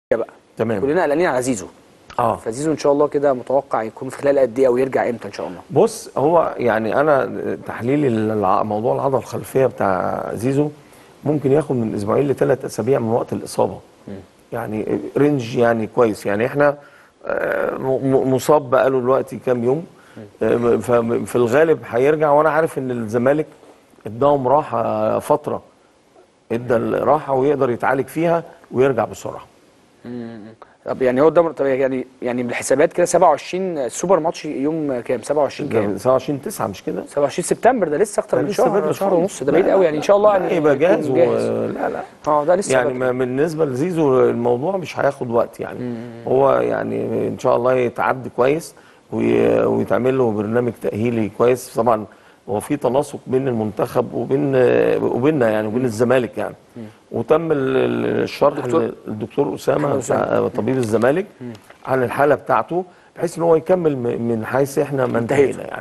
بقى تمام كلنا قلقانين على زيزو اه فزيزو ان شاء الله كده متوقع يكون في خلال قد ايه او يرجع امتى ان شاء الله بص هو يعني انا تحليلي للع- موضوع العضله الخلفيه بتاع زيزو ممكن ياخد من اسبوعين لثلاث اسابيع من وقت الاصابه يعني رينج يعني كويس يعني احنا آه، م- م- مصاب بقاله دلوقتي كام يوم آه، ففي الغالب هيرجع وانا عارف ان الزمالك اداهم راحه فتره ادى الراحه ويقدر يتعالج فيها ويرجع بسرعه طب يعني هو ده طب يعني يعني بالحسابات كده 27 سوبر ماتش يوم كام 27 كام ده 27 9 مش كده 27 سبتمبر ده لسه اكتر ده من لسه شهر بدري شهر خالص. ونص ده بعيد لا، قوي يعني ان شاء الله لا، يعني يبقى جاهز يكون و... لا لا اه ده لسه يعني بدري. ما- بالنسبه لزيزو الموضوع مش هياخد وقت يعني هو يعني ان شاء الله يتعد كويس وي- ويتعمل له برنامج تاهيلي كويس طبعا هو في تناسق بين المنتخب وبين وبيننا يعني وبين الزمالك يعني وتم ال- ال- الشرح دكتور- للدكتور اسامه محمد أسامة. بتاع- طبيب الزمالك عن الحاله بتاعته بحيث ان هو يكمل م- من حيث احنا ما انتهينا. انتهينا يعني